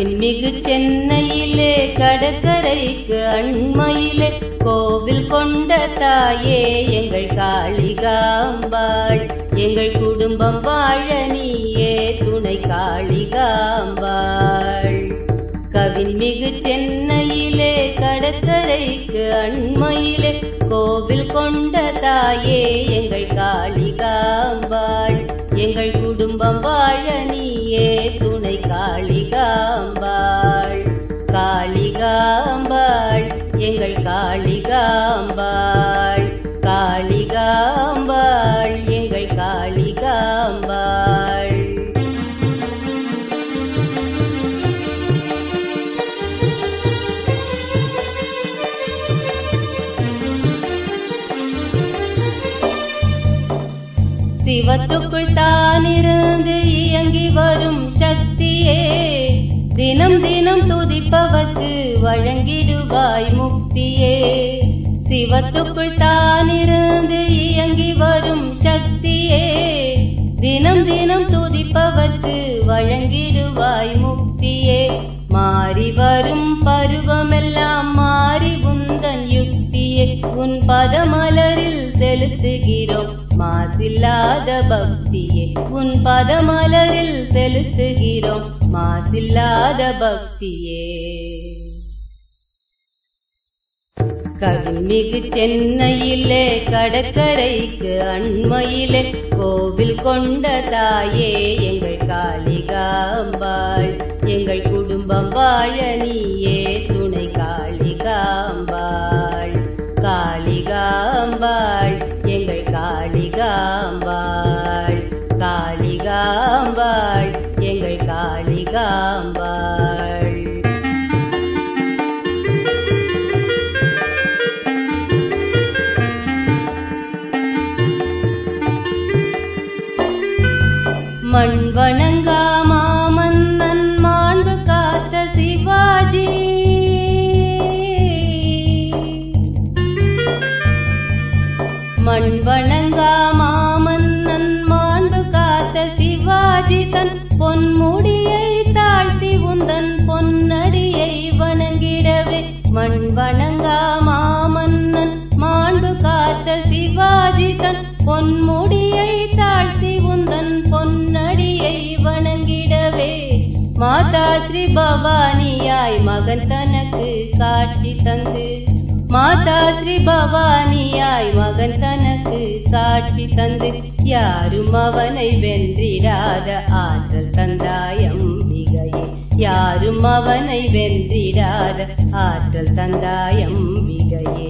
கவின்மிகு சென்னையிலே கடற்கரைக்கு அண்மையிலே கோவில் கொண்ட தாயே எங்கள் காளிகாம்பாள் எங்கள் குடும்பம் வாழ நீயே துணை காளிகாம்பாள் கவின்மிகு சென்னையிலே கடற்கரைக்கு அண்மையிலே கோவில் கொண்ட தாயே எங்கள் காளிகாம்பாள் எங்கள் குடும்பம் வாழ நீயே துணை காளிகாம்பாள் காளிகாம்பாள் எங்கள் காளிகாம்பாள் காளிகாம்பாள் எங்கள் காளிகாம்பாள் சிவத்துக்குள் தானிருந்து இயங்கி வரும் சக்தியே தினம் தினம் துதிப்பவர்க்கு வழங்கிடுவாய் முக்தியே சிவத்துக்குள் தானிருந்து இயங்கி வரும் சக்தியே தினம் தினம் துதிப்பவர்க்கு வழங்கிடுவாய் முக்தியே மாறி வரும் பருவமெல்லாம் மாறி உந்தன் யுக்தியே உன் பதமலரில் செலுத்துகிறோம் மாசில்லாத பக்தியே உன் பதமலரில் செலுத்துகிறோம் மாசில்லாத பக்தியே கவின்மிகு சென்னையிலே கடற்கரைக்கு அண்மையிலே கோவில் கொண்ட தாயே எங்கள் காளிகாம்பாள் எங்கள் குடும்பம் வாழ நீயே துணை காளிகாம்பாள் காளிகாம்பாள் எங்கள் காளிகாம்பாள் காளிகாம்பாள் எங்கள் காளிகாம்பாள் மண் வணங்கா மாமன்னன் மாண்பு காத்த சிவாஜி மண் வணங்கா மாமன்னன் மாண்பு காத்த சிவாஜி தன் பொன்முடியை தாழ்த்தி உந்தன் பொன்னடியை வணங்கிடவே மண் வணங்கா மாமன்னன் மாண்பு காத்த சிவாஜி தன் பொன்முடியை தாழ்த்தி உந்தன் பொன்னடியை வணங்கிடவே மாதா ஸ்ரீ பவானியாய் மகன் தனக்கு காட்சி தந்து மாதா ஸ்ரீ பவானியாய் மகன் தனக்கு காட்சி தந்து யாரும் அவனை வென்றிடாத ஆற்றல் தந்தாயம் மிகையே யாரும் அவனை வென்றிடாத ஆற்றல் தந்தாயம் மிகையே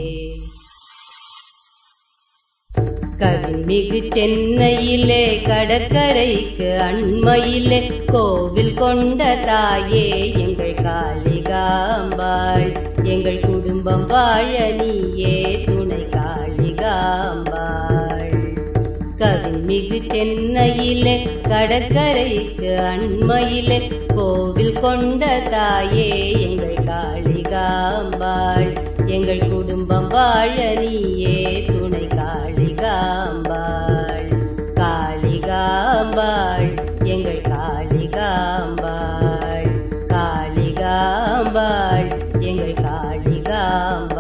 கவின்மிகு சென்னையிலே கடற்கரைக்கு அண்மையிலே கோவில் கொண்ட தாயே எங்கள் காளிகாம்பாள் எங்கள் குடும்பம் வாழ நீயே துணை காளிகாம்பாள் கவின்மிகு சென்னையிலே கடற்கரைக்கு அண்மையிலே கோவில் கொண்ட தாயே எங்கள் காளிகாம்பாள் எங்கள் குடும்பம் வாழ நீயே துணை காளிகாம்பாள் காளிகாம்பாள் எங்கள் காளிகாம்பாள் காளிகாம்பாள் எங்கள் காளிகாம்பாள்